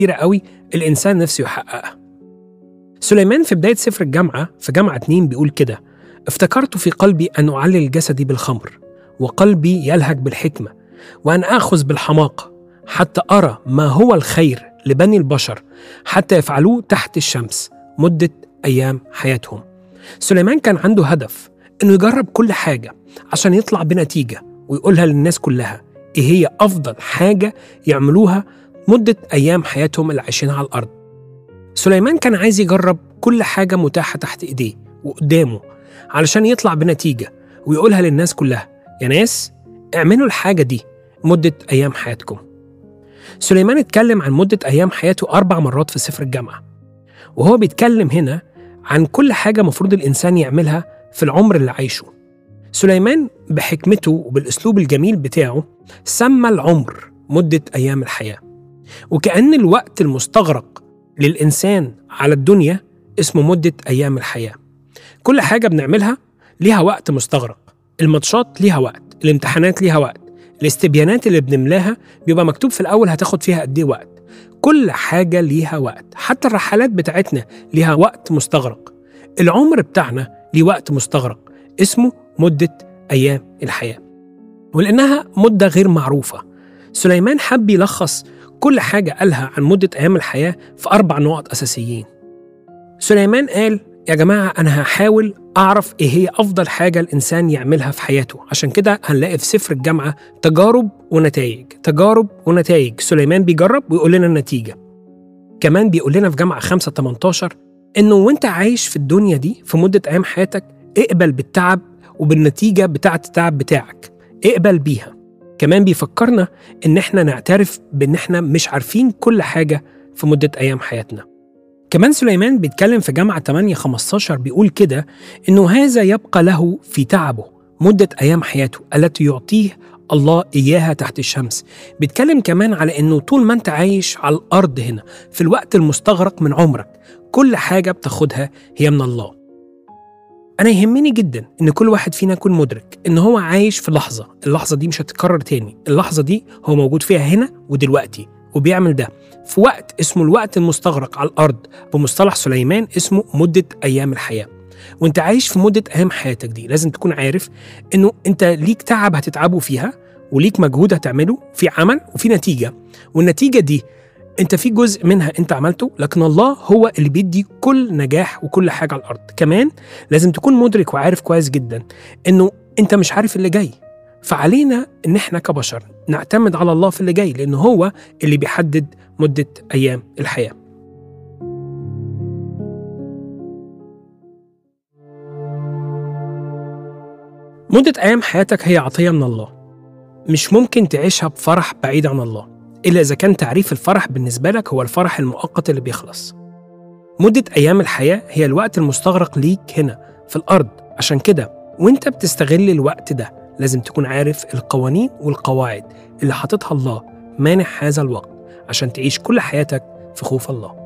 كتيرة قوي الإنسان نفسه يحققها سليمان في بداية سفر الجامعة في جامعة 2 بيقول كده افتكرت في قلبي أن أعلل جسدي بالخمر وقلبي يلهج بالحكمة وأن آخذ بالحماقة حتى أرى ما هو الخير لبني البشر حتى يفعلوه تحت الشمس مدة أيام حياتهم سليمان كان عنده هدف إنه يجرب كل حاجة عشان يطلع بنتيجة ويقولها للناس كلها إيه هي أفضل حاجة يعملوها مدة أيام حياتهم اللي عايشينها على الأرض سليمان كان عايز يجرب كل حاجة متاحة تحت إيديه وقدامه علشان يطلع بنتيجة ويقولها للناس كلها يا ناس اعملوا الحاجة دي مدة أيام حياتكم سليمان اتكلم عن مدة أيام حياته أربع مرات في سفر الجامعة وهو بيتكلم هنا عن كل حاجة مفروض الإنسان يعملها في العمر اللي عايشه سليمان بحكمته وبالأسلوب الجميل بتاعه سمى العمر مدة أيام الحياة وكأن الوقت المستغرق للإنسان على الدنيا اسمه مدة أيام الحياة كل حاجة بنعملها ليها وقت مستغرق الماتشات ليها وقت الامتحانات ليها وقت الاستبيانات اللي بنملاها بيبقى مكتوب في الأول هتاخد فيها قد إيه وقت كل حاجة ليها وقت حتى الرحلات بتاعتنا ليها وقت مستغرق العمر بتاعنا ليه وقت مستغرق اسمه مدة أيام الحياة ولأنها مدة غير معروفة سليمان حب يلخص كل حاجة قالها عن مدة أيام الحياة في أربع نقط أساسيين سليمان قال يا جماعة أنا هحاول أعرف إيه هي أفضل حاجة الإنسان يعملها في حياته عشان كده هنلاقي في سفر الجامعة تجارب ونتائج تجارب ونتائج سليمان بيجرب ويقول لنا النتيجة كمان بيقول لنا في جامعة 5 18 إنه وأنت عايش في الدنيا دي في مدة أيام حياتك اقبل بالتعب وبالنتيجة بتاعة التعب بتاعك اقبل بيها كمان بيفكرنا إن إحنا نعترف بإن إحنا مش عارفين كل حاجة في مدة أيام حياتنا كمان سليمان بيتكلم في جامعة 8 15 بيقول كده إنه هذا يبقى له في تعبه مدة أيام حياته التي يعطيه الله إياها تحت الشمس بيتكلم كمان على إنه طول ما أنت عايش على الأرض هنا في الوقت المستغرق من عمرك كل حاجة بتاخدها هي من الله أنا يهمني جدا إن كل واحد فينا يكون مدرك إن هو عايش في لحظة اللحظة دي مش هتتكرر تاني اللحظة دي هو موجود فيها هنا ودلوقتي وبيعمل ده في وقت اسمه الوقت المستغرق على الأرض بمصطلح سليمان اسمه مدة أيام الحياة وانت عايش في مدة أيام حياتك دي لازم تكون عارف إنه انت ليك تعب هتتعبه فيها وليك مجهود هتعمله في عمل وفي نتيجة والنتيجة دي انت في جزء منها انت عملته لكن الله هو اللي بيدي كل نجاح وكل حاجة على الأرض كمان لازم تكون مدرك وعارف كويس جدا إنه انت مش عارف اللي جاي فعلينا ان احنا كبشر نعتمد على الله في اللي جاي لان هو اللي بيحدد مده ايام الحياه مدة أيام حياتك هي عطية من الله مش ممكن تعيشها بفرح بعيد عن الله إلا إذا كان تعريف الفرح بالنسبة لك هو الفرح المؤقت اللي بيخلص مدة أيام الحياة هي الوقت المستغرق ليك هنا في الأرض عشان كده وانت بتستغل الوقت ده لازم تكون عارف القوانين والقواعد اللي حاططها الله مانع هذا الوقت عشان تعيش كل حياتك في خوف الله